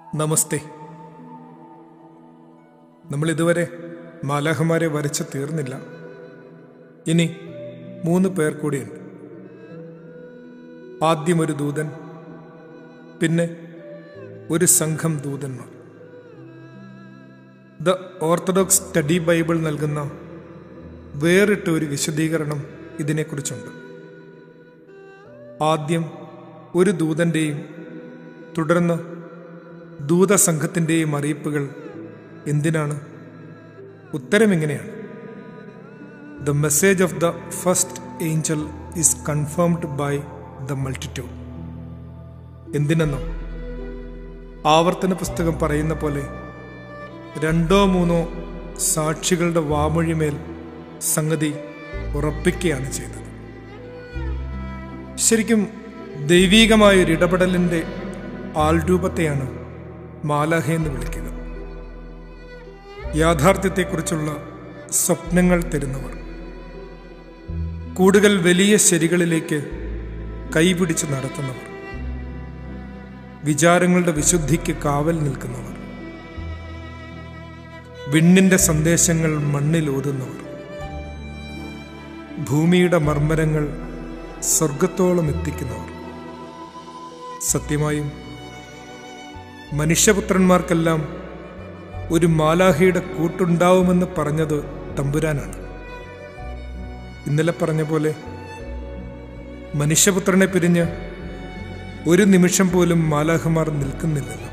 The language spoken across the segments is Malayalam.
നമസ്തേ നമ്മൾ ഇതുവരെ മാലാഹമാരെ വരച്ച് തീർന്നില്ല ഇനി മൂന്ന് പേർ കൂടിയുണ്ട് ആദ്യം ഒരു ദൂതൻ പിന്നെ ഒരു സംഘം ദൂതന്മാർ ദ ഓർത്തഡോക്സ് സ്റ്റഡി ബൈബിൾ നൽകുന്ന വേറിട്ട ഒരു വിശദീകരണം ഇതിനെക്കുറിച്ചുണ്ട് ആദ്യം ഒരു ദൂതന്റെയും തുടർന്ന് ദൂതസംഘത്തിൻ്റെയും അറിയിപ്പുകൾ എന്തിനാണ് ഉത്തരം ഇങ്ങനെയാണ് the message of the first angel is confirmed by the multitude എന്തിനെന്നോ ആവർത്തന പുസ്തകം പറയുന്ന പോലെ രണ്ടോ മൂന്നോ സാക്ഷികളുടെ വാമൊഴിമേൽ സംഗതി ഉറപ്പിക്കുകയാണ് ചെയ്തത് ശരിക്കും ദൈവീകമായ ഒരു ഇടപെടലിൻ്റെ ആൾരൂപത്തെയാണ് മാലാഹ എന്ന് വിളിക്കുക യാഥാർത്ഥ്യത്തെക്കുറിച്ചുള്ള സ്വപ്നങ്ങൾ തരുന്നവർ കൂടുതൽ വലിയ ശരികളിലേക്ക് കൈപിടിച്ച് നടത്തുന്നവർ വിചാരങ്ങളുടെ വിശുദ്ധിക്ക് കാവൽ നിൽക്കുന്നവർ വിണ്ണിന്റെ സന്ദേശങ്ങൾ മണ്ണിൽ ഓതുന്നവർ ഭൂമിയുടെ മർമ്മരങ്ങൾ സ്വർഗത്തോളം എത്തിക്കുന്നവർ സത്യമായും മനുഷ്യപുത്രന്മാർക്കെല്ലാം ഒരു മാലാഹയുടെ കൂട്ടുണ്ടാവുമെന്ന് പറഞ്ഞത് തമ്പുരാനാണ് ഇന്നലെ പറഞ്ഞ പോലെ മനുഷ്യപുത്രനെ പിരിഞ്ഞ് ഒരു നിമിഷം പോലും മാലാഹമാർ നിൽക്കുന്നില്ലല്ലോ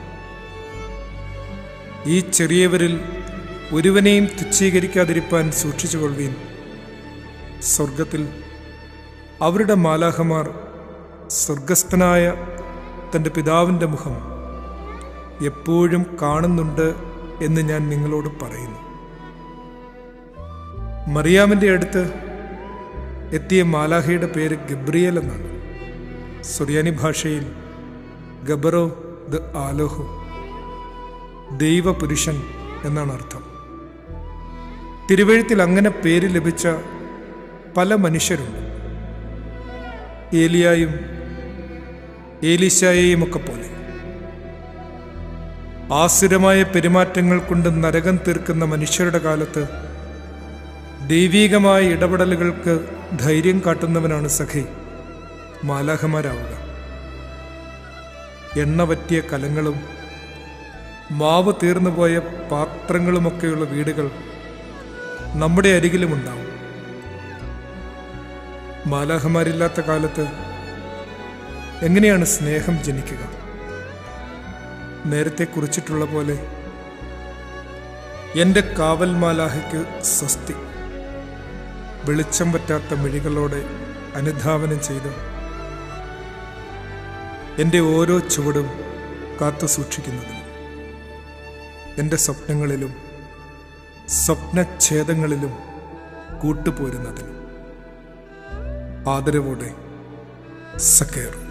ഈ ചെറിയവരിൽ ഒരുവനെയും തുച്ഛീകരിക്കാതിരിപ്പാൻ സൂക്ഷിച്ചുകൊള്ളുവീൻ സ്വർഗത്തിൽ അവരുടെ മാലാഹമാർ സ്വർഗസ്ഥനായ തൻ്റെ പിതാവിൻ്റെ മുഖം എപ്പോഴും കാണുന്നുണ്ട് എന്ന് ഞാൻ നിങ്ങളോട് പറയുന്നു മറിയാമിൻ്റെ അടുത്ത് എത്തിയ മാലാഹയുടെ പേര് ഗബ്രിയേൽ എന്നാണ് സുറിയാനി ഭാഷയിൽ ഗബറോ ദ ആലോഹോ ദൈവപുരുഷൻ എന്നാണ് അർത്ഥം തിരുവഴുത്തിൽ അങ്ങനെ പേര് ലഭിച്ച പല മനുഷ്യരുണ്ട് ഏലിയായും ഏലീശായെയും ഒക്കെ പോലെ ആസുരമായ പെരുമാറ്റങ്ങൾ കൊണ്ട് നരകം തീർക്കുന്ന മനുഷ്യരുടെ കാലത്ത് ദൈവീകമായ ഇടപെടലുകൾക്ക് ധൈര്യം കാട്ടുന്നവനാണ് സഖി മാലാഹമാരാവുക എണ്ണ പറ്റിയ കലങ്ങളും മാവ് തീർന്നുപോയ പാത്രങ്ങളുമൊക്കെയുള്ള വീടുകൾ നമ്മുടെ അരികിലുമുണ്ടാവും മാലാഹമാരില്ലാത്ത കാലത്ത് എങ്ങനെയാണ് സ്നേഹം ജനിക്കുക നേരത്തെ കുറിച്ചിട്ടുള്ള പോലെ എൻ്റെ കാവൽ മാലാഹയ്ക്ക് സ്വസ്തി വെളിച്ചം പറ്റാത്ത മിഴികളോടെ അനുധാവനം ചെയ്ത് എൻ്റെ ഓരോ ചുവടും കാത്തു സൂക്ഷിക്കുന്നതിന് എൻ്റെ സ്വപ്നങ്ങളിലും സ്വപ്നഛേദങ്ങളിലും കൂട്ടുപോരുന്നതിന് ആദരവോടെ സക്കേർ